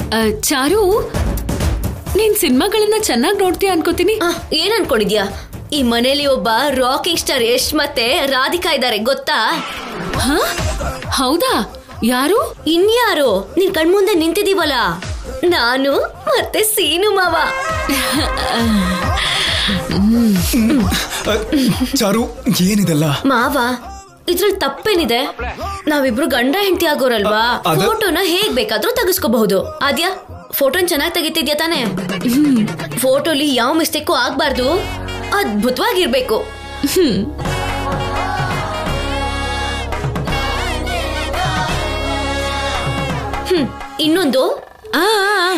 ಆ, ಚಾರು ನೀನ್ ಸಿನಿಮಾಗಳನ್ನ ಚೆನ್ನಾಗಿ ನೋಡ್ತೀಯ ಅನ್ಕೋತೀನಿ ಆ, ಏನ್ ಅನ್ಕೊಂಡಿದ್ಯಾ ಈ ಮನೇಲಿ ಒಬ್ಬ ರಾಕಿಂಗ್ ಸ್ಟಾರ್ ಯಶ್ ಮತ್ತೆ ರಾಧಿಕಾ ಇದ್ದಾರೆ ಗೊತ್ತಾ ಹ? ಹೌದಾ ಯಾರು ಇನ್ಯಾರು ನಿನ್ ಕಣ್ಮುಂದೆ ನಿಂತಿದೀವಲ್ಲ ನಾನು ಮತ್ತೆ ಸೀನು ಮಾವ ಅ, ಚಾರು ಏನಿದೆಲ್ಲ ಮಾವ ಇದ್ರಲ್ಲಿ ತಪ್ಪೇನಿದೆ ನಾವಿಬ್ರು ಗಂಡ ಹೆಂಡತಿ ಆಗೋರಲ್ವಾ ಅದ- ಫೋಟೋನ ಹೇಗ್ ಬೇಕಾದ್ರೂ ತೆಗಿಸ್ಕೋಬಹುದು ಆದ್ಯಾ ಫೋಟೋನ್ ಚೆನ್ನಾಗಿ ತೆಗಿತಿದ್ಯಾ ತಾನೇ ಫೋಟೋಲಿ ಯಾವ ಮಿಸ್ಟೇಕು ಆಗ್ಬಾರ್ದು ಅದ್ಭುತವಾಗಿರ್ಬೇಕು ಹ್ಮ್ ಇನ್ನೊಂದು ಆ ಆ, ಆ.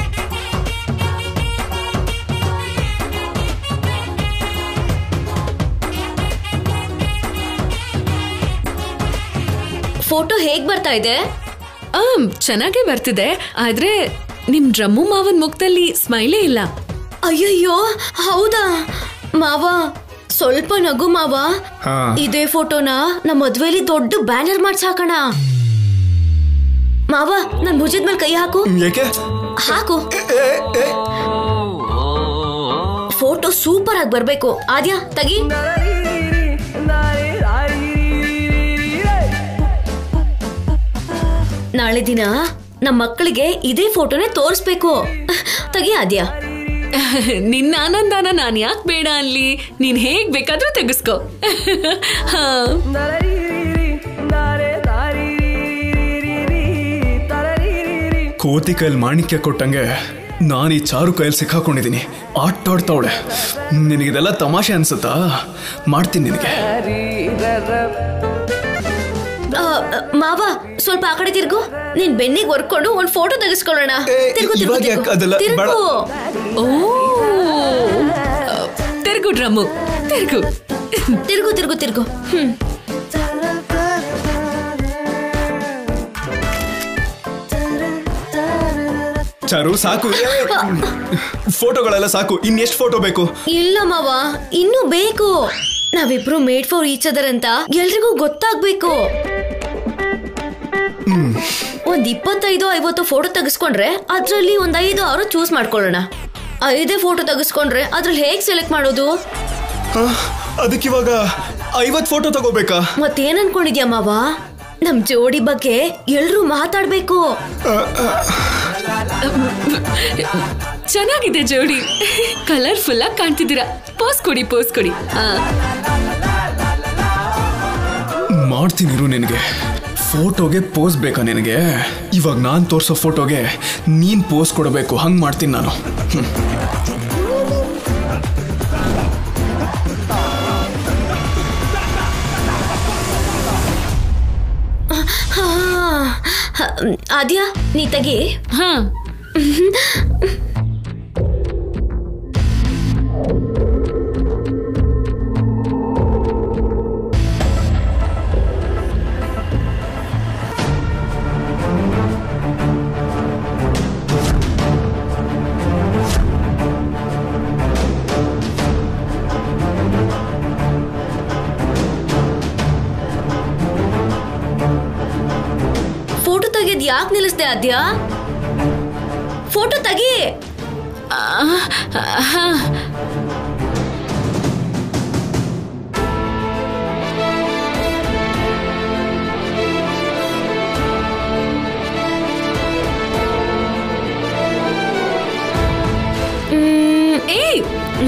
ಫೋಟೋ ಹೇಗ್ ಬರ್ತಾ ಇದೆ ಆಮ್, ಚೆನ್ನಾಗೇ ಬರ್ತಿದೆ ಆದ್ರೆ ನಿಮ್ ಡ್ರಮ್ಮು ಮಾವನ್ ಮುಖದಲ್ಲಿ ಸ್ಮೈಲೇ ಇಲ್ಲ ಅಯ್ಯಯ್ಯೋ ಹೌದಾ ಮಾವ ಸ್ವಲ್ಪ ನಗು ಮಾವ ಹಾ. ಇದೇ ಫೋಟೋನ ನಮ್ಮ ಮದ್ವೆಲಿ ದೊಡ್ಡ ಬ್ಯಾನರ್ ಮಾಡ್ಸಿ ಹಾಕೋಣ ಮಾವ ನನ್ ಭುಜದ ಮೇಲೆ ಕೈ ಹಾಕು ಏಕೆ ಹಾಕು ಏ, ಏ, ಫೋಟೋ ಸೂಪರ್ ಆಗಿ ಬರ್ಬೇಕು ಆದ್ಯಾ ತಗಿ ನಾಳೆ ದಿನ ನಮ್ಮ ಮಕ್ಕಳಿಗೆ ಇದೇ ಫೋಟೋನೇ ತೋರಿಸ್ಬೇಕು ತಗಿ ಆದ್ಯಾ ನಿನ್ನ ಆನಂದನ ನಾನ್ ಯಾಕೆ ಬೇಡ ಅನ್ಲಿ ನೀನ್ ಹೇಗ್ ಬೇಕಾದ್ರೂ ತೆಗಿಸ್ಕೋ ಹಾ. ಕೋತಿ ಕೈಲಿ ಮಾಣಿಕ್ಯ ಕೊಟ್ಟಂಗೆ ನಾನು ಈ ಚಾರು ಕೈಯಲ್ಲಿ ಸಿಕ್ಕಾಕೊಂಡಿದ್ದೀನಿ ಆಟಾಡ್ತಾವಳೆ ನಿನಗಿದೆಲ್ಲ ತಮಾಷೆ ಅನ್ಸುತ್ತಾ ಮಾಡ್ತೀನಿ ನಿನಗೆ ಆ, ಆ, ಮಾವ ಸ್ವಲ್ಪ ಆ ಕಡೆ ತಿರ್ಗು ನೀನ್ ಬೆನ್ನಿಗೆ ಹೊರ್ಕೊಂಡು ಒಂದ್ ಫೋಟೋ ತೆಗೆಸ್ಕೊಳ್ಳೋಣ ಏ, ತಿರ್ಗು ತಿರ್ಗು ಇವಾಗ ಯಾಕ್ ಅದೆಲ್ಲ ತಿರ್ಗು ಬೇಡ. ಓ ತಿರ್ಗು ಡ್ರಮ್ಮು ತಿರ್ಗು ತಿರ್ಗು ತಿರ್ಗು ತಿರ್ಗು ಹ್ಮ್ ಚಾರು ಸಾಕು ಫೋಟೋಗಳೆಲ್ಲ ಸಾಕು ಇನ್ನೆಷ್ಟು ಫೋಟೋ ಬೇಕು ಇಲ್ಲ ಮಾವ ಇನ್ನೂ ಬೇಕು ನಾವಿಬ್ರು ಮೇಡ್ ಫಾರ್ ಈಚ್ ಅದರ್ ಅಂತ ಎಲ್ರಿಗೂ ಗೊತ್ತಾಗ್ಬೇಕು ಒಂದ್ ಇಪ್ಪತ್ತೈದು ಐವತ್ತು ಫೋಟೋ ತೆಗೆಸ್ಕೊಂಡ್ರೆ ಅದ್ರಲ್ಲಿ ಒಂದ್ ಐದು ಆರು ಚೂಸ್ ಮಾಡ್ಕೊಳ್ಳೋಣ ಐದೇ ಫೋಟೋ ತೆಗೆಸ್ಕೊಂಡ್ರೆ ಅದ್ರಲ್ಲಿ ಹೇಗ್ ಸೆಲೆಕ್ಟ್ ಮಾಡೋದು ಆ, ಅದಕ್ಕಿವಾಗ ಐವತ್ ಫೋಟೋ ತಗೋಬೇಕಾ ಮತ್ತೇನ್ ಅನ್ಕೊಂಡಿದ್ಯಾ ಮಾವ ನಮ್ ಜೋಡಿ ಬಗ್ಗೆ ಎಲ್ರೂ ಮಾತಾಡ್ಬೇಕು ಚೆನ್ನಾಗಿದೆ ಜೋಡಿ ಕಲರ್ಫುಲ್ ಆಗಿ ಕಾಣ್ತಿದ್ದೀರಾ ಪೋಸ್ ಕೊಡಿ ಪೋಸ್ ಕೊಡಿ ಆ, ಮಾಡ್ತೀನಿ ಇರು ನಿನಗೆ ಫೋಟೋಗೆ ಪೋಸ್ ಬೇಕಾ ನಿನಗೆ ಇವಾಗ ನಾನು ತೋರಿಸೋ ಫೋಟೋಗೆ ನೀನ್ ಪೋಸ್ ಕೊಡಬೇಕು ಹಂಗ್ ಮಾಡ್ತೀನಿ ನಾನು ಹ್ಮ್. ಹಾ ಹ, ಆದ್ಯಾ ನೀ ತೆಗಿ ಹಾ ಫೋಟೋ ತೆಗೆದ್ ಯಾಕೆ ನಿಲ್ಲಿಸ್ದೆ ಆದ್ಯಾ ಫೋಟೋ ತೆಗಿ ಆ, ಹಾ ಮ್, ಏಯ್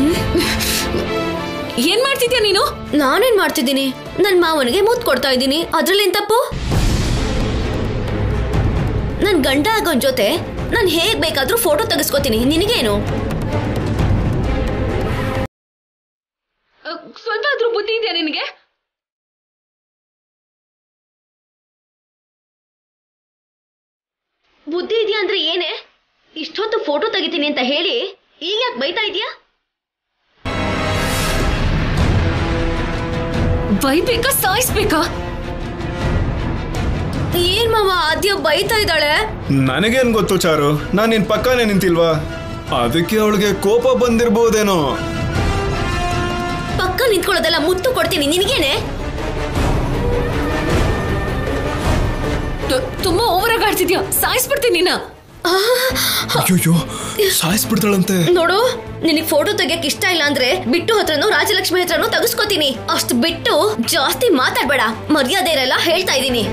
ಏನ್ ಮಾಡ್ತಿದ್ಯಾ ನೀನು ನಾನೇನ್ ಮಾಡ್ತಿದ್ದೀನಿ ನನ್ ಮಾವನಿಗೆ ಮುತ್ ಕೊಡ್ತಾ ಇದ್ದೀನಿ ಅದ್ರಲ್ಲಿ ಏನ್ ತಪ್ಪು ನನ್ ಗಂಡ ಆಗೋನ್ ಜೊತೆ ನಾನ್ ಹೇಗ್ ಬೇಕಾದ್ರೂ ಫೋಟೋ ತೆಗೆಸ್ಕೋತೀನಿ ನಿನಗೇನು ಅ, ಸ್ವಲ್ಪ ಆದ್ರೂ ಬುದ್ಧಿ ಇದೆಯಾ ನಿನಗೆ ಬುದ್ಧಿ ಇದೆಯಾ ಅಂದ್ರೆ ಏನೇ ಇಷ್ಟೊತ್ತು ಫೋಟೋ ತೆಗಿತೀನಿ ಅಂತ ಹೇಳಿ ಈಗ ಯಾಕೆ ಬೈತಾ ಇದೀಯಾ ಬೈಬೇಕಾ ಸಾಯಿಸ್ಬೇಕಾ ಏನ್ ಮಾವ ಆದ್ಯ ಬೈತಾ ಇದ್ದಾಳೆ ನನಗೇನ್ ಗೊತ್ತು ಚಾರು ನಾನು ನಿನ್ ಪಕ್ಕನೇ ನಿಂತಿಲ್ವಾ ಅದಕ್ಕೆ ಅವಳಿಗೆ ಕೋಪ ಬಂದಿರ್ಬೋದೇನೋ ಪಕ್ಕ ನಿಂತ್ಕೊಳ್ಳೋದೆಲ್ಲ ಮುತ್ತು ಕೊಡ್ತೀನಿ ನಿನಗೇನೆ ತು- ತುಂಬಾ ಓವರ್ ಆಗಿ ಆಡ್ತಿದ್ಯಾ ಸಾಯಿಸ್ಬಿಡ್ತೀನಿ ನಿನ್ನ ಅಯ್ಯೋ ಸಾಯಿಸ್ಬಿಡ್ತಾಳಂತೆ ನೋಡು ನಿನಗೆ ಫೋಟೋ ತೆಗಿಯಕ್ ಇಷ್ಟ ಇಲ್ಲ ಅಂದ್ರೆ ಬಿಟ್ಟು ಹತ್ರನೂ ರಾಜಲಕ್ಷ್ಮಿ ಹತ್ರನೂ ತೆಗಿಸ್ಕೋತೀನಿ ಅಷ್ಟು ಬಿಟ್ಟು ಜಾಸ್ತಿ ಮಾತಾಡ್ಬೇಡ ಮರ್ಯಾದೆ ಇರಲ್ಲ ಹೇಳ್ತಾ ಇದೀನಿ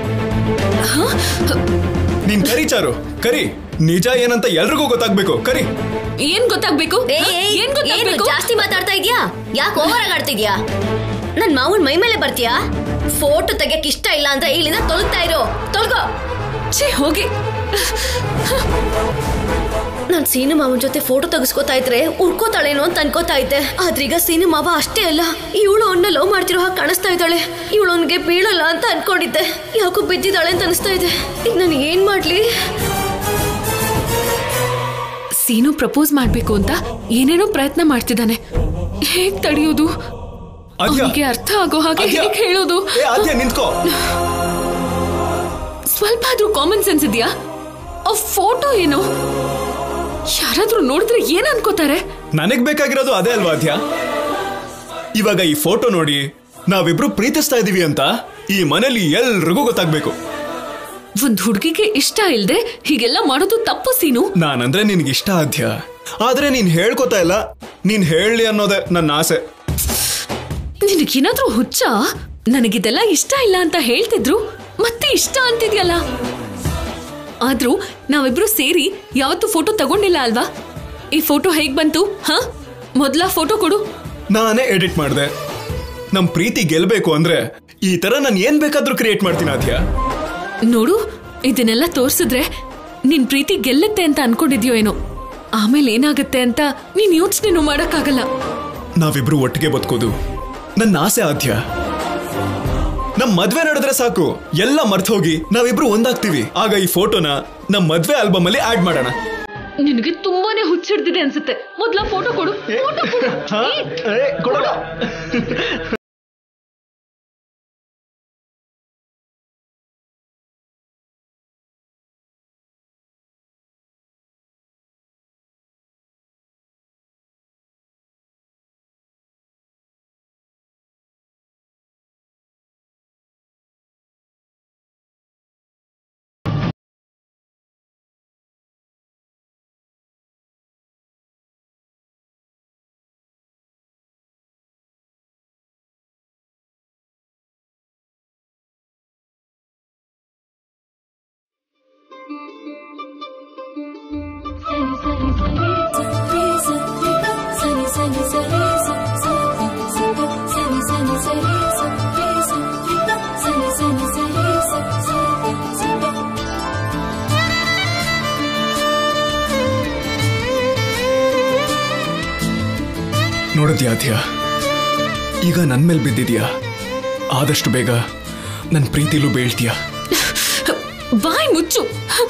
ನೀನ್ ಕರಿ ಚಾರು ಕರಿ ನಿಜ ಏನಂತ ಎಲ್ರಿಗೂ ಗೊತ್ತಾಗ್ಬೇಕು ಕರಿ ಏನ್ ಗೊತ್ತಾಗ್ಬೇಕು ಏ, ಹ? ಏ, ಏನ್ ಏನು ಗೊತ್ತಾಗ್ಬೇಕು ಜಾಸ್ತಿ ಮಾತಾಡ್ತಾ ಇದ್ಯಾ ಯಾಕೆ ಓವರ್ ಆಗಿ ಆಡ್ತಿದ್ಯಾ ನನ್ ಮಾವನ್ ಮೈ ಮೇಲೆ ಬರ್ತೀಯಾ ಫೋಟೋ ತೆಗಿಯಕ್ ಇಷ್ಟ ಇಲ್ಲ ಅಂದ್ರೆ ಇಲ್ಲಿಂದ ತೊಲಗ್ತಾ ಇರೋ ತೊಳ್ಗೋ ಛೇ ಹೋಗಿ ನಾನ್ ಸೀನು ಮಾವನ್ ಜೊತೆ ಫೋಟೋ ತೆಗಿಸ್ಕೊತಾ ಇದ್ರೆ ಉರ್ಕೋತಾಳೇನೋ ಅಂತ ಅನ್ಕೋತಾ ಇದ್ದೆ ಆದ್ರೀಗ ಸೀನು ಮಾವ ಅಷ್ಟೇ ಅಲ್ಲ ಇವಳು ಅವನ್ನ ಲವ್ ಮಾಡ್ತಿರೋ ಹಾಗೆ ಕಾಣಿಸ್ತಾ ಇದ್ದಾಳೆ ಇವಳು ಅವನ್ಗೆ ಬೀಳಲ್ಲ ಅಂತ ಅನ್ಕೊಂಡಿದ್ದೆ ಯಾಕೋ ಬಿದ್ದಿದ್ದಾಳೆ ಅಂತ ಅನಿಸ್ತಾ ಇದೆ ಈಗ ನಾನು ಏನ್ ಮಾಡ್ಲಿ ಸೀನು ಪ್ರಪೋಸ್ ಮಾಡ್ಬೇಕು ಅಂತ ಏನೇನೋ ಪ್ರಯತ್ನ ಮಾಡ್ತಿದ್ದಾನೆ ಹೇಗ್ ತಡೆಯೋದು ಆದ್ಯ ಅವನಿಗೆ ಅರ್ಥ ಆಗೋ ಹಾಗೆ ಆದ್ಯ. ಹೇಗ್ ಹೇಳೋದು ಏ ಆದ್ಯ ನಿಂತ್ಕೋ ಸ್ವಲ್ಪ ಆದ್ರೂ ಕಾಮನ್ ಸೆನ್ಸ್ ಇದೆಯಾ ಆ ಫೋಟೋ ಏನು ಯಾರಾದ್ರೂ ನೋಡಿದ್ರೆ ಏನ್ ಅನ್ಕೋತಾರೆ ನನಗ್ ಬೇಕಾಗಿರೋದು ಅದೇ ಅಲ್ವಾ ಆದ್ಯ ಇವಾಗ ಈ ಫೋಟೋ ನೋಡಿ ನಾವಿಬ್ರು ಪ್ರೀತಿಸ್ತಾ ಇದೀವಿ ಅಂತ ಈ ಮನೇಲಿ ಎಲ್ರಿಗೂ ಗೊತ್ತಾಗ್ಬೇಕು ಒಂದ್ ಹುಡುಗಿಗೆ ಇಷ್ಟ ಇಲ್ದೆ ಹೀಗೆಲ್ಲ ಮಾಡೋದು ತಪ್ಪು ಸೀನು ನಾನಂದ್ರೆ ನಿನ್ಗೆ ಇಷ್ಟ ಆದ್ಯ ಆದ್ರೆ ನೀನ್ ಹೇಳ್ಕೊತಾ ಇಲ್ಲ ನೀನ್ ಹೇಳಿ ಅನ್ನೋದೇ ನನ್ನ ಆಸೆ ನಿನಗೇನಾದ್ರೂ ಹುಚ್ಚ ನನಗಿದೆಲ್ಲ ಇಷ್ಟ ಇಲ್ಲ ಅಂತ ಹೇಳ್ತಿದ್ರು ಮತ್ತೆ ಇಷ್ಟ ಅಂತಿದ್ಯಲ್ಲ ಆದ್ರೂ ನಾವಿಬ್ರು ಸೇರಿ ಯಾವತ್ತು ಫೋಟೋ ತಗೊಂಡಿಲ್ಲ ಅಲ್ವಾ ಈ ಫೋಟೋ ಹೇಗ್ ಬಂತು ಹ ಮೊದ್ಲ ಫೋಟೋ ಕೊಡು ನಾನೇ ಎಡಿಟ್ ಮಾಡಿದೆ ನಮ್ ಪ್ರೀತಿ ಗೆಲ್ಬೇಕು ಅಂದ್ರೆ ಈ ತರ ನಾನು ಏನ್ ಬೇಕಾದ್ರೂ ಕ್ರಿಯೇಟ್ ಮಾಡ್ತೀನಿ ಆದ್ಯ ನೋಡು ಇದನ್ನೆಲ್ಲ ತೋರ್ಸಿದ್ರೆ ನಿನ್ ಪ್ರೀತಿ ಗೆಲ್ಲುತ್ತೆ ಅಂತ ಅನ್ಕೊಂಡಿದ್ಯೋ ಏನೋ ಆಮೇಲೆ ಏನಾಗುತ್ತೆ ಅಂತ ನೀನ್ ಯೋಚನೆನೂ ಮಾಡಕ್ಕಾಗಲ್ಲ ನಾವಿಬ್ರು ಒಟ್ಟಿಗೆ ಬದುಕೋದು ನನ್ನ ಆಸೆ ಆದ್ಯ ನಮ್ ಮದ್ವೆ ನಡೆದ್ರೆ ಸಾಕು ಎಲ್ಲ ಮರ್ತ್ ಹೋಗಿ ನಾವಿಬ್ರು ಒಂದಾಗ್ತೀವಿ ಆಗ ಈ ಫೋಟೋನ ನಮ್ ಮದ್ವೆ ಆಲ್ಬಮ್ ಅಲ್ಲಿ ಆಡ್ ಮಾಡೋಣ ನಿನಗೆ ತುಂಬಾನೇ ಹುಚ್ಚಿಡ್ದಿದೆ ಅನ್ಸುತ್ತೆ ಮೊದ್ಲ ಫೋಟೋ ಕೊಡು ಫೋಟೋ ಕೊಡು ಹಾ? ಏ, ಕೊಡಲ್ಲ. ನೋಡಿದ್ಯಾ ಆದ್ಯ ಈಗ ನನ್ ಮೇಲೆ ಬಿದ್ದಿದ್ಯಾ ಆದಷ್ಟು ಬೇಗ ನನ್ ಪ್ರೀತಿಲೂ ಬೀಳ್ತೀಯಾ ಬಾಯ್ ಮುಚ್ಚು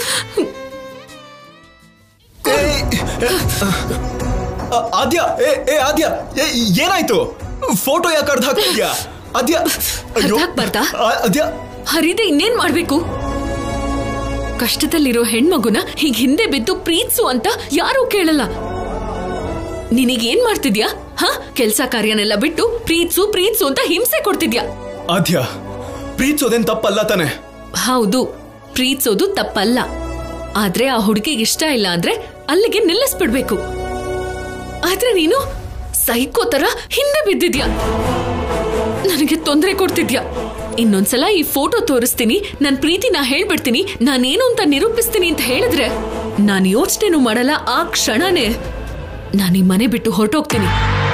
ಆ- ಆದ್ಯ ಏ ಏ ಆದ್ಯ ಏ ಏನಾಯ್ತು ಫೋಟೋ ಯಾಕೆ ಅರ್ಧ ಹಾಕ್ತಿದ್ಯಾ ಆದ್ಯ ಅಯ್ಯೋ ಅರ್ಧ ಹಾಕ್ಬಾರ್ದಾ? ಆ- ಆದ್ಯ ಹರಿದೆ ಇನ್ನೇನ್ ಮಾಡ್ಬೇಕು ಕಷ್ಟದಲ್ಲಿರೋ ಹೆಣ್ಮಗುನ ಹೀಗ್ ಹಿಂದೆ ಬಿದ್ದು ಪ್ರೀತ್ಸು ಅಂತ ಯಾರೂ ಕೇಳಲ್ಲ ನಿನಗೇನ್ ಮಾಡ್ತಿದ್ಯಾ ಹ ಕೆಲ್ಸ ಕಾರ್ಯನೆಲ್ಲ ಬಿಟ್ಟು ಪ್ರೀತ್ಸು ಪ್ರೀತ್ಸು ಅಂತ ಹಿಂಸೆ ಕೊಡ್ತಿದ್ಯಾ ಆದ್ಯ ಪ್ರೀತಿಸೋದೇನ್ ತಪ್ಪಲ್ಲ ತಾನೆ ಹೌದು ಪ್ರೀತ್ಸೋದು ತಪ್ಪಲ್ಲ ಆದ್ರೆ ಆ ಹುಡುಗಿಗೆ ಇಷ್ಟ ಇಲ್ಲ ಅಂದ್ರೆ ಅಲ್ಲಿಗೆ ನಿಲ್ಲಿಸ್ಬಿಡ್ಬೇಕು ಆದ್ರೆ ನೀನು ಸೈಕೋ ತರ ಹಿಂದೆ ಬಿದ್ದಿದ್ಯಾ ನನಗೆ ತೊಂದರೆ ಕೊಡ್ತಿದ್ಯಾ ಇನ್ನೊಂದ್ಸಲ ಈ ಫೋಟೋ ತೋರಿಸ್ತೀನಿ ನನ್ ಪ್ರೀತಿನ ಹೇಳ್ಬಿಡ್ತೀನಿ ನಾನೇನು ಅಂತ ನಿರೂಪಿಸ್ತೀನಿ ಅಂತ ಹೇಳಿದ್ರೆ ನಾನು ಯೋಚನೆನೂ ಮಾಡಲ್ಲ ಆ ಕ್ಷಣನೇ ನಾನು ಈ ಮನೆ ಬಿಟ್ಟು ಹೊರಟೋಗ್ತೀನಿ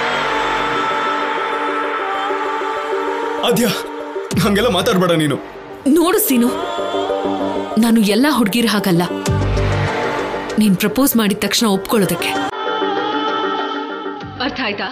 ಆದ್ಯ ಹಂಗೆಲ್ಲ ಮಾತಾಡ್ಬೇಡ ನೀನು ನೋಡು ಸೀನು ನಾನು ಎಲ್ಲ ಹುಡುಗಿರ ಹಾಗಲ್ಲ ನೀನ್ ಪ್ರಪೋಸ್ ಮಾಡಿದ ತಕ್ಷಣ ಒಪ್ಕೊಳ್ಳೋದಕ್ಕೆ ಅರ್ಥ ಆಯ್ತಾ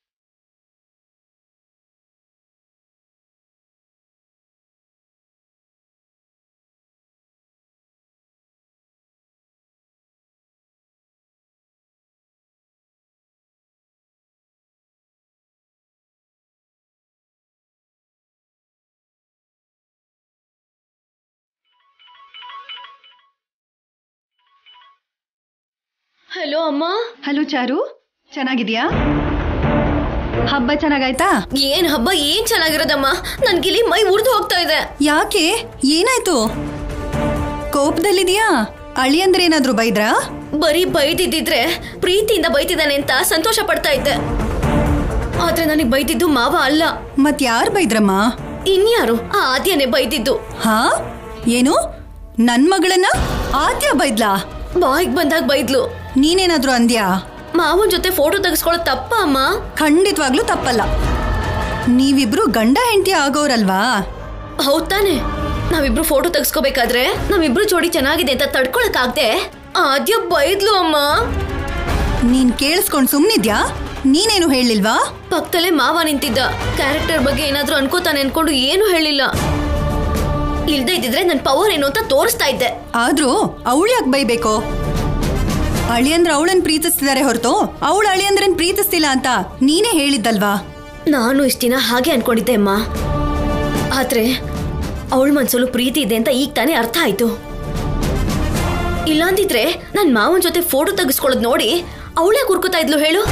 ಹಲೋ ಅಮ್ಮ ಹಲೋ ಚಾರು ಚೆನ್ನಾಗಿದ್ಯಾ ಹಬ್ಬ ಚೆನ್ನಾಗಾಯ್ತಾ ಏನ್ ಹಬ್ಬ ಏನ್ ಚೆನ್ನಾಗಿರೋದಮ್ಮ ನನ್ಗಿಲ್ಲಿ ಮೈ ಉರ್ದು ಹೋಗ್ತಾ ಇದೆ ಯಾಕೆ ಏನಾಯ್ತು ಕೋಪದಲ್ಲಿದ್ಯಾ ಅಳಿಯಂದ್ರೇನಾದ್ರೂ ಬೈದ್ರಾ ಬರೀ ಬೈದಿದ್ದಿದ್ರೆ ಪ್ರೀತಿಯಿಂದ ಬೈತಿದ್ದಾನೆ ಅಂತ ಸಂತೋಷ ಪಡ್ತಾ ಇದ್ದೆ ಆದ್ರೆ ನನಗೆ ಬೈದಿದ್ದು ಮಾವ ಅಲ್ಲ ಮತ್ ಯಾರ್ ಬೈದ್ರಮ್ಮ ಇನ್ಯಾರು ಆ ಆದ್ಯನೇ ಬೈದಿದ್ದು ಹಾ ಏನು ನನ್ ಮಗಳನ್ನ ಆದ್ಯ ಬೈದ್ಲಾ ಬಾಯಿಗೆ ಬಂದಾಗ ಬೈದ್ಲು ನೀನೇನಾದ್ರೂ ಅಂದ್ಯಾ ಮಾವನ್ ಜೊತೆ ಫೋಟೋ ತೆಗೆಸ್ಕೊಳ್ಳೋದು ತಪ್ಪ ಅಮ್ಮ ಖಂಡಿತವಾಗ್ಲೂ ತಪ್ಪಲ್ಲ ನೀವಿಬ್ರು ಗಂಡ ಹೆಂಡತಿ ಆಗೋರಲ್ವಾ ಹೌದ್ ತಾನೆ ನಾವಿಬ್ರು ಫೋಟೋ ತೆಗೆಸ್ಕೋಬೇಕಾದ್ರೆ ನಾವಿಬ್ರು ಜೋಡಿ ಚೆನ್ನಾಗಿದೆ ಅಂತ ತಡ್ಕೊಳಕ್ಕಾಗ್ದೆ ಆದ್ಯ ಬೈದ್ಲು ಅಮ್ಮ ನೀನ್ ಕೇಳಿಸ್ಕೊಂಡ್ ಸುಮ್ನಿದ್ಯಾ ನೀನೇನು ಹೇಳಿಲ್ವಾ ಪಕ್ಕದಲ್ಲೇ ಮಾವ ನಿಂತಿದ್ದ ಕ್ಯಾರೆಕ್ಟರ್ ಬಗ್ಗೆ ಏನಾದ್ರೂ ಅನ್ಕೋತಾನೆ ಅನ್ಕೊಂಡು ಏನು ಹೇಳಿಲ್ಲ ಇಲ್ದೇ ಇದ್ದಿದ್ರೆ ನನ್ ಪವರ್ ಏನು ಅಂತ ತೋರಿಸ್ತಾ ಇದ್ದೆ ಆದ್ರೂ ಅವಳು ಯಾಕೆ ಬೈಬೇಕು ಅಳಿಯಂದ್ರ ಅವಳನ್ ಪ್ರೀತಿಸ್ತಿದ್ದಾರೆ ಹೊರತು ಅವಳು ಅಳಿಯಂದ್ರನ್ ಪ್ರೀತಿಸ್ತಿಲ್ಲ ಅಂತ ನೀನೇ ಹೇಳಿದ್ದಲ್ವಾ ನಾನು ಇಷ್ಟ ದಿನ ಹಾಗೆ ಅನ್ಕೊಂಡಿದ್ದೆ ಅಮ್ಮ ಆದ್ರೆ ಅವಳ ಮನ್ಸಲ್ಲೂ ಪ್ರೀತಿ ಇದೆ ಅಂತ ಈಗ ತಾನೇ ಅರ್ಥ ಆಯ್ತು ಇಲ್ಲಾಂದಿದ್ರೆ ನನ್ ಮಾವನ್ ಜೊತೆ ಫೋಟೋ ತೆಗೆಸ್ಕೊಳ್ಳೋದ್ ನೋಡಿ ಅವಳೇ ಕುರ್ಕೋತಾ ಇದ್ಲು ಹೇಳು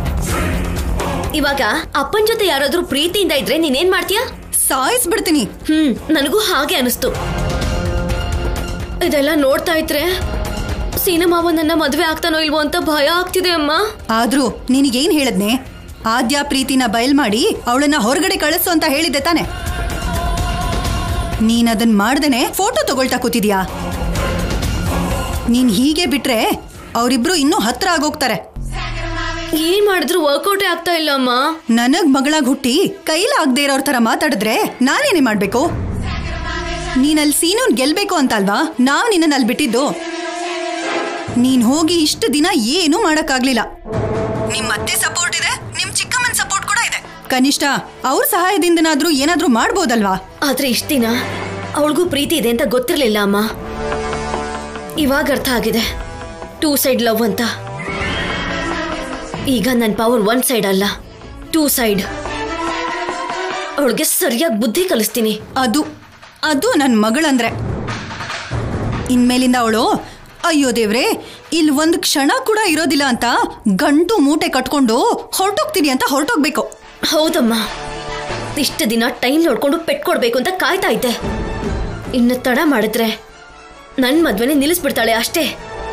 ಇವಾಗ ಅಪ್ಪನ್ ಜೊತೆ ಯಾರಾದ್ರೂ ಪ್ರೀತಿಯಿಂದ ಇದ್ರೆ ನೀನೇನ್ ಮಾಡ್ತೀಯಾ ಸಾಯಿಸ್ಬಿಡ್ತೀನಿ ಹ್ಮ್ ನನಗೂ ಹಾಗೆ ಅನಿಸ್ತು ಇದೆಲ್ಲ ನೋಡ್ತಾ ಇದ್ರೆ ಸಿನಿಮಾವ ನನ್ನ ಮದ್ವೆ ಆಗ್ತಾನೋ ಇಲ್ವೋ ಅಂತ ಭಯ ಆಗ್ತಿದೆ ಅಮ್ಮ ಆದ್ರೂ ನಿನಗೇನ್ ಹೇಳದ್ನೆ ಆದ್ಯ ಪ್ರೀತಿನ ಬಯಲ್ ಮಾಡಿ ಅವಳನ್ನ ಹೊರಗಡೆ ಕಳಿಸು ಅಂತ ಹೇಳಿದ್ದೆ ತಾನೆ ನೀನ್ ಅದನ್ ಮಾಡ್ದೇನೆ ಫೋಟೋ ತಗೊಳ್ತಾ ಕೂತಿದ್ಯಾ ನೀನ್ ಹೀಗೆ ಬಿಟ್ರೆ ಅವರಿಬ್ರು ಇನ್ನೂ ಹತ್ರ ಆಗೋಗ್ತಾರೆ ಏನ್ ಮಾಡಿದ್ರು ವರ್ಕೌಟೇ ಆಗ್ತಾ ಇಲ್ಲ ಅಮ್ಮ ನನಗ್ ಮಗಳಾಗ್ ಹುಟ್ಟಿ ಕೈಲಾಗ್ದೇ ಇರೋರ್ ತರ ಮಾತಾಡಿದ್ರೆ ನಾನೇನೇ ಮಾಡ್ಬೇಕು ನೀನಲ್ಲಿ ಸೀನುನ್ ಗೆಲ್ಬೇಕು ಅಂತ ಅಲ್ವಾ ನಾವ್ ನಿನ್ನ ಅಲ್ಲಿ ಬಿಟ್ಟಿದ್ದು ನೀನ್ ಹೋಗಿ ಇಷ್ಟು ದಿನ ಏನೂ ಮಾಡಕ್ಕಾಗ್ಲಿಲ್ಲ ನಿಮ್ ಮತ್ತೆ ಸಪೋರ್ಟ್ ಇದೆ ನಿಮ್ ಚಿಕ್ಕಮ್ಮನ್ ಸಪೋರ್ಟ್ ಕೂಡ ಇದೆ ಕನಿಷ್ಠ ಅವ್ರ ಸಹಾಯದಿಂದನಾದ್ರೂ ಏನಾದ್ರೂ ಮಾಡ್ಬೋದಲ್ವಾ ಆದ್ರೆ ಇಷ್ಟ ದಿನ ಅವಳಿಗೂ ಪ್ರೀತಿ ಇದೆ ಅಂತ ಗೊತ್ತಿರ್ಲಿಲ್ಲ ಅಮ್ಮ ಇವಾಗ ಅರ್ಥ ಆಗಿದೆ ಟೂ ಸೈಡ್ ಲವ್ ಅಂತ ಈಗ ನನ್ನ ಪವರ್ ಒನ್ ಸೈಡ್ ಅಲ್ಲ ಟೂ ಸೈಡ್ ಅವಳಿಗೆ ಸರಿಯಾಗಿ ಬುದ್ಧಿ ಕಲಿಸ್ತೀನಿ ಅದು ಅದು ನನ್ನ ಮಗಳಂದ್ರೆ ಇನ್ಮೇಲಿಂದ ಅವಳು ಅಯ್ಯೋ ದೇವ್ರೆ ಇಲ್ಲಿ ಒಂದು ಕ್ಷಣ ಕೂಡ ಇರೋದಿಲ್ಲ ಅಂತ ಗಂಟು ಮೂಟೆ ಕಟ್ಕೊಂಡು ಹೊರಟೋಗ್ತೀನಿ ಅಂತ ಹೊರಟೋಗ್ಬೇಕು ಹೌದಮ್ಮ ಇಷ್ಟು ದಿನ ಟೈಮ್ ನೋಡ್ಕೊಂಡು ಪೆಟ್ಕೊಡ್ಬೇಕು ಅಂತ ಕಾಯ್ತಾ ಇದ್ದೆ ಇನ್ನು ತಡ ಮಾಡಿದ್ರೆ ನನ್ನ ಮದ್ವೆನೆ ನಿಲ್ಲಿಸ್ಬಿಡ್ತಾಳೆ ಅಷ್ಟೇ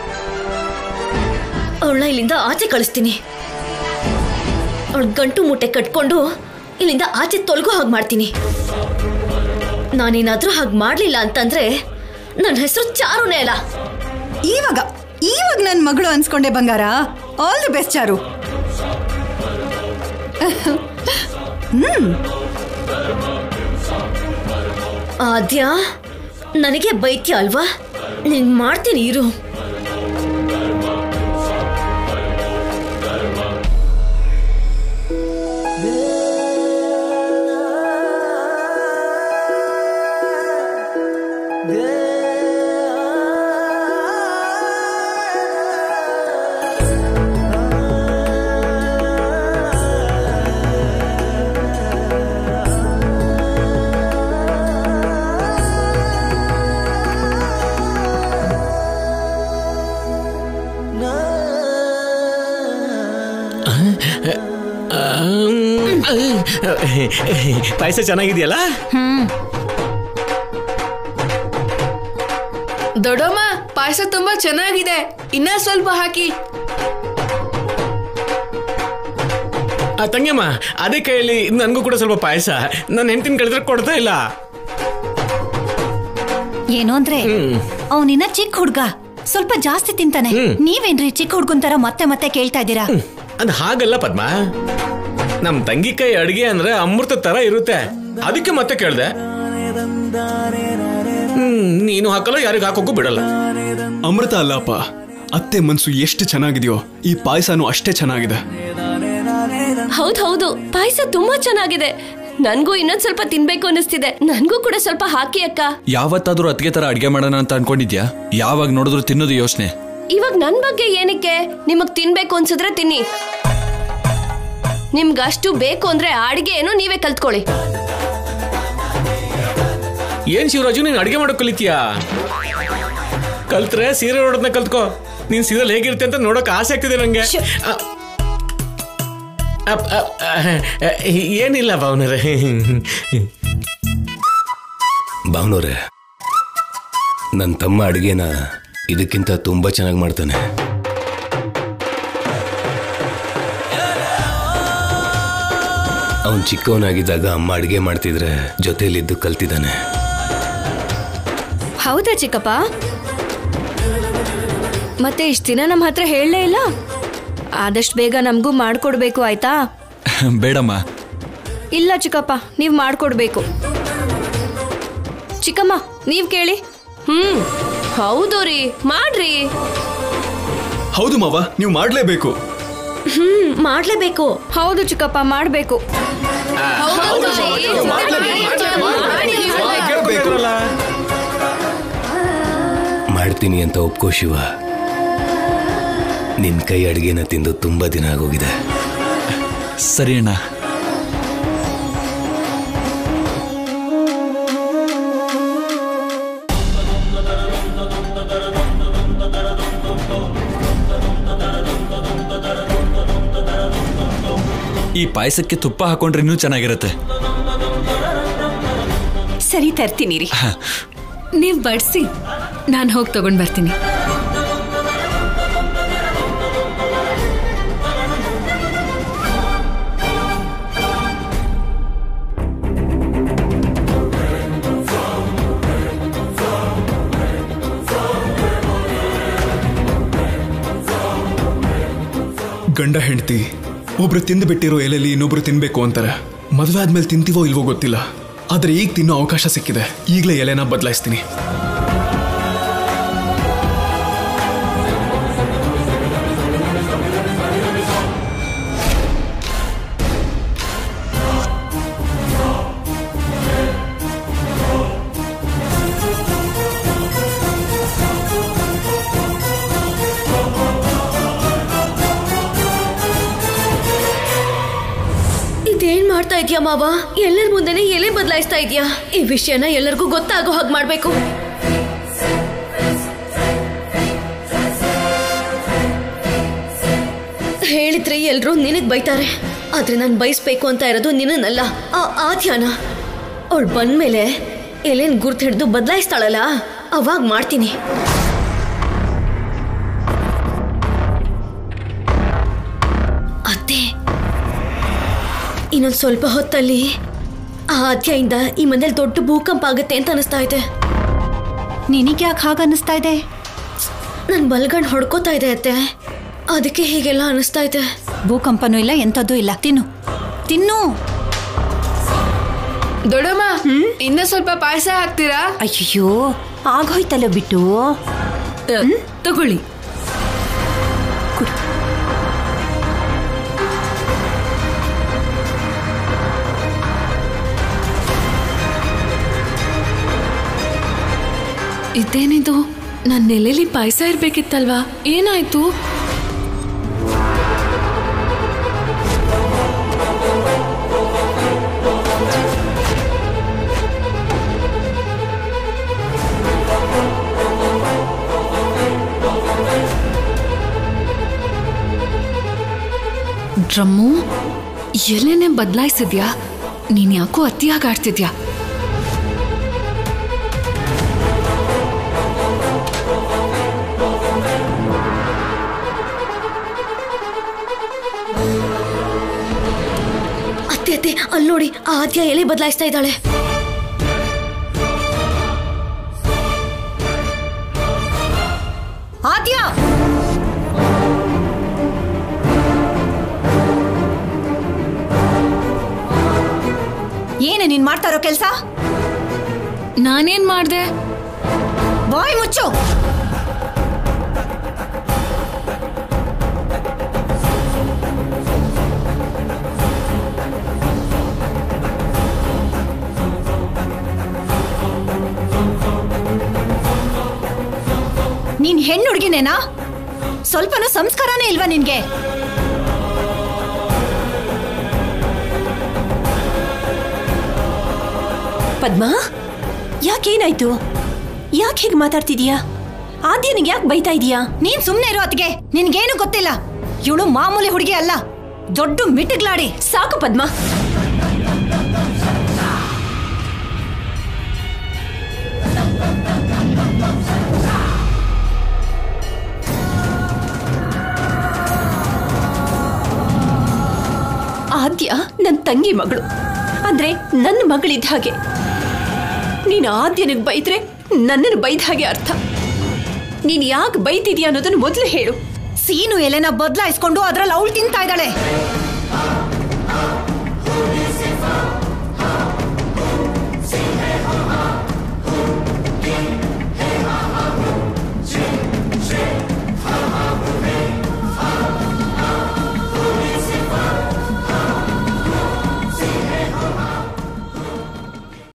ಅವಳನ್ನ ಇಲ್ಲಿಂದ ಆಚೆ ಕಳಿಸ್ತೀನಿ ಅವಳ ಗಂಟು ಮೂಟೆ ಕಟ್ಕೊಂಡು ಇಲ್ಲಿಂದ ಆಚೆ ತೊಲಗೋ ಹಾಗೆ ಮಾಡ್ತೀನಿ ನಾನೇನಾದ್ರೂ ಹಾಗೆ ಮಾಡಲಿಲ್ಲ ಅಂತಂದ್ರೆ ನನ್ನ ಹೆಸರು ಚಾರುನೇ ಅಲ್ಲ ಇವಾಗ ಇವಾಗ ನನ್ನ ಮಗಳು ಅನ್ಸ್ಕೊಂಡೆ ಬಂಗಾರ all the best Charu Aadya ನನಗೆ ಬೈತ್ಯ ಅಲ್ವಾ ನೀನ್ ಮಾಡ್ತೀನಿ ಇರು ಪಾಯಸ ಚೆನ್ನಾಗಿದೆಯಲ್ಲ ದೊಡ್ಡಮ್ಮ ಪಾಯಸ ತುಂಬಾ ಚೆನ್ನಾಗಿದೆ ಇನ್ನ ಸ್ವಲ್ಪ ಹಾಕಿ ಆ, ತಂಗಿಯಮ್ಮ ಅದೇ ಕೈಯಲ್ಲಿ ನನಗೂ ಕೂಡ ಸ್ವಲ್ಪ ಪಾಯಸ ನನ್ನ ಹೆಂಡತಿನ ಕಳೆದ್ರೆ ಕೊಡ್ತಾ ಇಲ್ಲ ಏನು ಅಂದ್ರೆ ಅವನಿನ್ನ ಚಿಕ್ಕ ಹುಡ್ಗ ಸ್ವಲ್ಪ ಜಾಸ್ತಿ ತಿಂತಾನೆ ನೀವೇನ್ರಿ ಚಿಕ್ಕ ಹುಡ್ಗನ್ ತರ ಮತ್ತೆ ಮತ್ತೆ ಕೇಳ್ತಾ ಇದ್ದೀರಾ ಅದು ಹಾಗಲ್ಲ ಪದ್ಮ ನಮ್ ತಂಗಿ ಕೈ ಅಡಿಗೆ ಅಂದ್ರೆ ಅಮೃತ ತರ ಇರುತ್ತೆ ಅದಕ್ಕೆ ಮತ್ತೆ ಕೇಳ್ದೆ ಹ್ಮ್ ನೀನು ಹಾಕಲ್ಲ ಯಾರಿಗೂ ಹಾಕೋಕ್ಕೂ ಬಿಡಲ್ಲ ಅಮೃತ ಅಲ್ಲಪ್ಪ ಅತ್ತೆ ಮನ್ಸು ಎಷ್ಟು ಚೆನ್ನಾಗಿದೆಯೋ ಈ ಪಾಯಸನೂ ಅಷ್ಟೇ ಚೆನ್ನಾಗಿದೆ ಹೌದ್ ಹೌದು ಪಾಯಸ ತುಂಬಾ ಚೆನ್ನಾಗಿದೆ ನನ್ಗೂ ಇನ್ನೊಂದ್ ಸ್ವಲ್ಪ ತಿನ್ಬೇಕು ಅನಿಸ್ತಿದೆ ನನ್ಗೂ ಕೂಡ ಸ್ವಲ್ಪ ಹಾಕಿ ಅಕ್ಕ ಯಾವತ್ತಾದ್ರೂ ಅತ್ತಿಗೆ ತರ ಅಡ್ಗೆ ಮಾಡೋಣ ಅಂತ ಅನ್ಕೊಂಡಿದ್ಯಾ ಯಾವಾಗ ನೋಡಿದ್ರು ತಿನ್ನೋದು ಯೋಚನೆ ಇವಾಗ ನನ್ ಬಗ್ಗೆ ಏನಕ್ಕೆ ನಿಮಗ್ ತಿನ್ಬೇಕು ಅನ್ಸಿದ್ರೆ ತಿನ್ನಿ ನಿಮ್ಗ್ ಅಷ್ಟು ಬೇಕು ಅಂದ್ರೆ ಅಡಿಗೆ ಏನು ನೀವೇ ಕಲ್ತ್ಕೊಳ್ಳಿ ಏನ್ ಶಿವರಾಜು ನೀನ್ ಅಡಿಗೆ ಮಾಡಕ್ ಕಲಿತೀಯಾ ಕಲ್ತ್ರೆ ಸೀರೆ ನೋಡೋದನ್ನ ಕಲ್ತ್ಕೋ ನೀನ್ ಸೀರಿಯಲ್ ಹೇಗಿರುತ್ತೆ ಅಂತ ನೋಡಕ್ ಆಸೆ ಆಗ್ತಿದೆ ನಂಗೆ ಅ- ಅಪ್- ಅಪ್- ಅ- ಏನಿಲ್ಲ ಭಾವನರೇ ಭಾವನವ್ರೆ ನನ್ನ ತಮ್ಮ ಅಡುಗೆನ ಇದಕ್ಕಿಂತ ತುಂಬಾ ಚೆನ್ನಾಗಿ ಮಾಡ್ತಾನೆ ಅವನ್ ಚಿಕ್ಕವನಾಗಿದ್ದಾಗ ಅಮ್ಮ ಅಡುಗೆ ಮಾಡ್ತಿದ್ರೆ ಜೊತೆಲಿದ್ದು ಕಲ್ತಿದ್ದಾನೆ ಹೌದಾ ಚಿಕ್ಕಪ್ಪ ಮತ್ತೆ ಇಷ್ಟ ದಿನ ನಮ್ಮ ಹತ್ರ ಹೇಳಲೇ ಇಲ್ಲ ಆದಷ್ಟು ಬೇಗ ನಮಗೂ ಮಾಡ್ಕೊಡ್ಬೇಕು ಆಯ್ತಾ ಬೇಡಮ್ಮ ಇಲ್ಲ ಚಿಕ್ಕಪ್ಪ ನೀವು ಮಾಡ್ಕೊಡ್ಬೇಕು ಚಿಕ್ಕಮ್ಮ ನೀವು ಕೇಳಿ ಹ್ಮ್ ಹೌದು ರೀ ಮಾಡ್ರಿ ಹೌದು ಮಾವ ನೀವು ಮಾಡ್ಲೇಬೇಕು ಹ್ಮ್ ಮಾಡ್ಲೇಬೇಕು ಹೌದು ಚಿಕ್ಕಪ್ಪ ಮಾಡ್ಬೇಕು ಮಾಡ್ತೀನಿ ಅಂತ ಒಪ್ಕೋ ಶಿವ ನಿನ್ ಕೈ ಅಡುಗೆನ ತಿಂದು ತುಂಬಾ ದಿನ ಆಗೋಗಿದೆ ಸರಿ ಅಣ್ಣ ಈ ಪಾಯಸಕ್ಕೆ ತುಪ್ಪ ಹಾಕೊಂಡ್ರೆ ಇನ್ನೂ ಚೆನ್ನಾಗಿರುತ್ತೆ ಸರಿ ತರ್ತೀನಿ ರೀ ನೀವ್ ಬಡ್ಸಿ ನಾನು ಹೋಗಿ ತಗೊಂಡ್ ಬರ್ತೀನಿ ಗಂಡ ಹೆಂಡತಿ ಒಬ್ರು ತಿಂದು ಬಿಟ್ಟಿರೋ ಎಲೆಲಿ ಇನ್ನೊಬ್ರು ತಿನ್ಬೇಕು ಅಂತಾರೆ ಮದುವೆ ಆದ್ಮೇಲೆ ತಿಂತೀವೋ ಇಲ್ವೋ ಗೊತ್ತಿಲ್ಲ ಆದ್ರೆ ಈಗ ತಿನ್ನೋ ಅವಕಾಶ ಸಿಕ್ಕಿದೆ ಈಗಲೇ ಎಲೆನ ಬದಲಾಯಿಸ್ತೀನಿ ಇದೇನ್ ಮಾಡ್ತಾ ಇದ್ಯಾ ಮಾವ ಎಲ್ಲರ ಮುಂದೆನೆ ಎಲೆ ಬದಲಾಯಿಸ್ತಾ ಇದ್ಯಾ ಈ ವಿಷಯನ ಎಲ್ಲರಿಗೂ ಗೊತ್ತಾಗೋ ಹಾಗೆ ಮಾಡ್ಬೇಕು ಹೇಳಿದ್ರೆ ಎಲ್ರೂ ನಿನಗ್ ಬೈತಾರೆ ಆದ್ರೆ ನಾನು ಬಯಸ್ಬೇಕು ಅಂತ ಇರೋದು ನಿನ್ನನ್ನಲ್ಲ ಆ ಆದ್ಯಾನ ಅವಳು ಬಂದ್ಮೇಲೆ ಎಲೆನ್ ಗುರ್ತು ಹಿಡಿದು ಬದಲಾಯಿಸ್ತಾಳಲ್ಲ ಅವಾಗ ಮಾಡ್ತೀನಿ ಅತ್ತೆ ಇನ್ನೊಂದು ಸ್ವಲ್ಪ ಹೊತ್ತಲ್ಲಿ ಆ ಆದ್ಯಯಿಂದ ಈ ಮನೇಲಿ ದೊಡ್ಡ ಭೂಕಂಪ ಆಗುತ್ತೆ ಅಂತ ಅನಿಸ್ತಾ ಇದೆ ನಿನಗೆ ಯಾಕೆ ಹಾಗೆ ಅನ್ನಿಸ್ತಾ ಇದೆ ನನ್ ಬಲ್ಗಣ್ ಹೊಡ್ಕೋತಾ ಇದೆ ಅತ್ತೆ ಅದಕ್ಕೆ ಹೀಗೆಲ್ಲ ಅನಿಸ್ತಾ ಇದೆ ಭೂಕಂಪನೂ ಇಲ್ಲ ಎಂಥದ್ದು ಇಲ್ಲ ತಿನ್ನು ತಿನ್ನು ದೊಡ್ಡಮ್ಮ ಇನ್ನ ಸ್ವಲ್ಪ ಪಾಯಸ ಹಾಕ್ತೀರಾ ಅಯ್ಯೋ ಆಗೋಯ್ತಲ್ಲ ಬಿಟ್ಟು ಅ, ತಗೊಳ್ಳಿ ಇದೇನಿದು ನನ್ನ ನೆಲೆಲಿ ಪಾಯಸ ಇರ್ಬೇಕಿತ್ತಲ್ವಾ ಏನಾಯ್ತು ಡ್ರಮ್ಮು ಎಲೆನೆ ಬದಲಾಯಿಸಿದ್ಯಾ ನೀನ್ ಯಾಕೋ ಅತಿಯಾಗಿ ಆಡ್ತಿದ್ಯಾ ಅತ್ತೆ ಅತ್ತೆ ಅಲ್ಲಿ ನೋಡಿ ಆ ಆದ್ಯ ಎಲೆ ಬದಲಾಯಿಸ್ತಾ ಇದ್ದಾಳೆ ಆದ್ಯ ಏನು ನೀನ್ ಮಾಡ್ತಾ ಇರೋ ಕೆಲ್ಸ ನಾನೇನ್ ಮಾಡ್ದೆ ಬಾಯ್ ಮುಚ್ಚು ನೀನ್ ಹೆಣ್ಣು ಹುಡುಗಿನೇನಾ ಸ್ವಲ್ಪನೂ ಸಂಸ್ಕಾರನೇ ಇಲ್ವಾ ನಿನ್ಗೆ ಪದ್ಮಾ ಯಾಕೇನಾಯ್ತು ಯಾಕೆ ಹೀಗೆ ಮಾತಾಡ್ತಿದೀಯಾ ಆದ್ಯನಿಗೆ ಯಾಕೆ ಬೈತಾ ಇದೀಯಾ ನೀನ್ ಸುಮ್ನೆ ಇರೋ ಅತ್ಗೆ ನಿನ್ಗೇನು ಗೊತ್ತಿಲ್ಲ ಇವಳು ಮಾಮೂಲಿ ಹುಡುಗಿ ಅಲ್ಲ ದೊಡ್ಡ ಮಿಟಗ್ಲಾಡಿ ಸಾಕು ಪದ್ಮಾ ಆದ್ಯ ನನ್ನ ತಂಗಿ ಮಗಳು ಅಂದ್ರೆ ನನ್ನ ಮಗಳಿದ್ದ ಹಾಗೆ ನೀನು ಆದ್ಯನಿಗೆ ಬೈದ್ರೆ ನನ್ನನ್ನು ಬೈದ ಹಾಗೆ ಅರ್ಥ ನೀನ್ ಯಾಕೆ ಬೈತಿದ್ಯಾ ಅನ್ನೋದನ್ನ ಮೊದಲು ಹೇಳು ಸೀನು ಎಲೆನ ಬದಲಾಯಿಸ್ಕೊಂಡು ಅದ್ರಲ್ಲಿ ಅವಳು ತಿಂತಾ ಇದ್ದಾಳೆ